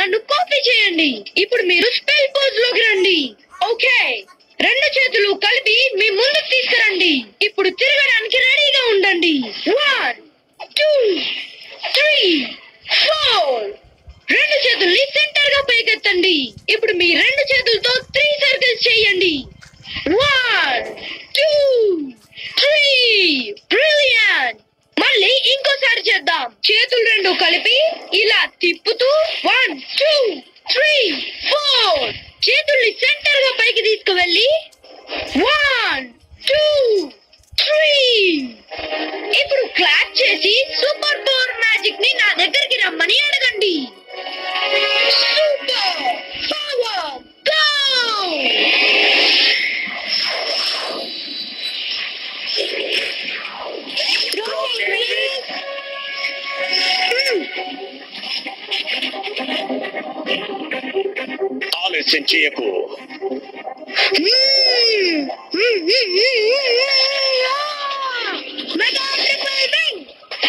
నన్ను కాపీ చేయండి ఇప్పుడు మీరు స్పెల్ పోజ్ లోకి రండి ఓకే రెండు చేతులు కలిపి మీ ముందుకు తీసుకురండి ఇప్పుడు తిరగడానికి రెడీగా ఉండండి వన్ టూ త్రీ ఫోర్ రెండు చేతుల్ని సెంటర్ గా పైకెత్తండి ఇప్పుడు మీ రెండు చేతులతో త్రీ సర్కిల్స్ చేయండి వన్ టూ త్రీ బ్రిలియంట్ మళ్ళీ ఇంకోసారి చేద్దాం చేతులు రెండు కలిపి ఇలా తిప్పుతూ వన్ టూ త్రీ ఫోర్ చేతుల్ని సెంటర్ గా పైకి తీసుకువెళ్ళి వన్ టూ త్రీ ఇప్పుడు క్లాప్ చేసి సూపర్ పవర్ మ్యాజిక్ ని నా దగ్గరికి రమ్మని అడగండి సూపర్ పవర్ గో ఆలస్యం చేయకు మెగా ట్రిపుల్ వింగ్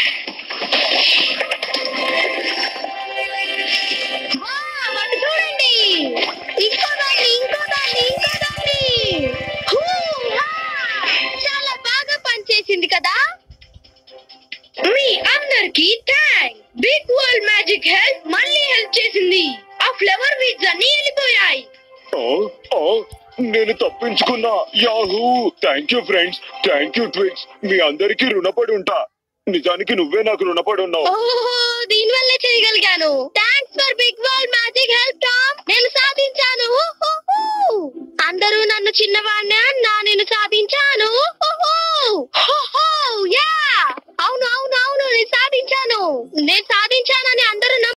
అటు చూడండి ఇంకో దాన్ని ఇంకో దాన్ని ఇంకో దాన్ని హూహా! చాలా బాగా పనిచేసింది కదా మీ అందరికి thank big world magic help మళ్ళీ హెల్ప్ చేసింది ఆ ఫ్లవర్ వీడ్స్ అన్ని వెళ్ళిపోయాయి ఓ, ఓ, నేను తప్పించుకున్నా yahoo thank you friends thank you Twix మీ అందరికీ రుణపడి ఉంటా నిజానికి నువ్వే నాకు రుణపడి ఉన్నావు ఓహో దీని వల్లే చేయగలిగాను thanks for big world magic help Tom నేను సాధించాను హుహుహు. అందరూ నన్ను చిన్నవాడిని అన్నా నేను సాధించాను హుహుహు. హుహు. యా అవును అవును అవును నేను సాధించాను నేను సాధించానని అందరూ నమ్ము-